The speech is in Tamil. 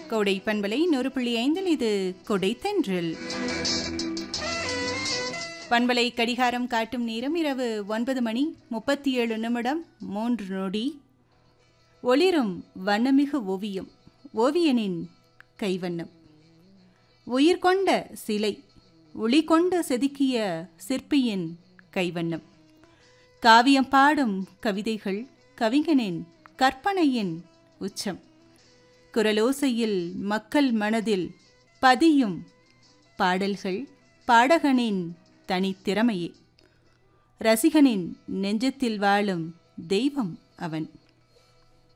கோடை பண்பலை நூறு புள்ளி ஐந்தில் இது கொடை தென்றல் பண்பலை கடிகாரம் காட்டும் நேரம் இரவு ஒன்பது மணி முப்பத்தி ஏழு நிமிடம் மூன்று நொடி ஒளிரும் வண்ணமிகு ஓவியம் ஓவியனின் கைவண்ணம் உயிர் கொண்ட சிலை ஒளி கொண்டு செதுக்கிய சிற்பியின் கைவண்ணம் காவியம் பாடும் கவிதைகள் கவிஞனின் கற்பனையின் உச்சம் குரலோசையில் மக்கள் மனதில் பதியும் பாடல்கள் பாடகனின் தனித்திறமையே ரசிகனின் நெஞ்சத்தில் வாழும் தெய்வம் அவன்